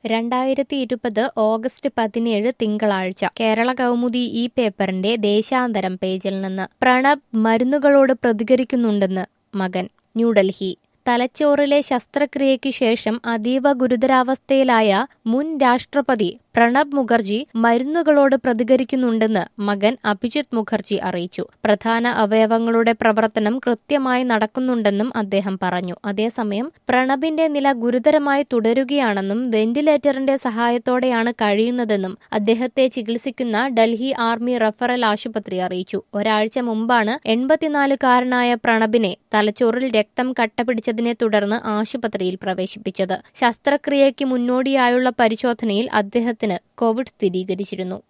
രണ്ടായിരത്തി ഇരുപത് ഓഗസ്റ്റ് പതിനേഴ് തിങ്കളാഴ്ച കേരള കൗമുദി ഈ പേപ്പറിന്റെ ദേശാന്തരം പേജിൽ നിന്ന് പ്രണബ് മരുന്നുകളോട് പ്രതികരിക്കുന്നുണ്ടെന്ന് മകൻ ന്യൂഡൽഹി തലച്ചോറിലെ ശസ്ത്രക്രിയയ്ക്ക് ശേഷം അതീവ ഗുരുതരാവസ്ഥയിലായ മുൻ രാഷ്ട്രപതി പ്രണബ് മുഖർജി മരുന്നുകളോട് പ്രതികരിക്കുന്നുണ്ടെന്ന് മകൻ അഭിജിത് മുഖർജി അറിയിച്ചു പ്രധാന അവയവങ്ങളുടെ പ്രവർത്തനം കൃത്യമായി നടക്കുന്നുണ്ടെന്നും അദ്ദേഹം പറഞ്ഞു അതേസമയം പ്രണബിന്റെ നില ഗുരുതരമായി തുടരുകയാണെന്നും വെന്റിലേറ്ററിന്റെ സഹായത്തോടെയാണ് കഴിയുന്നതെന്നും അദ്ദേഹത്തെ ചികിത്സിക്കുന്ന ഡൽഹി ആർമി റഫറൽ ആശുപത്രി അറിയിച്ചു ഒരാഴ്ച മുമ്പാണ് എൺപത്തിനാലുകാരനായ പ്രണബിനെ തലച്ചോറിൽ രക്തം കട്ടപിടിച്ചതിനെ തുടർന്ന് ആശുപത്രിയിൽ പ്രവേശിപ്പിച്ചത് ശസ്ത്രക്രിയയ്ക്ക് മുന്നോടിയായുള്ള പരിശോധനയിൽ അദ്ദേഹത്തിന് കോവിഡ് സ്ഥിരീകരിച്ചിരുന്നു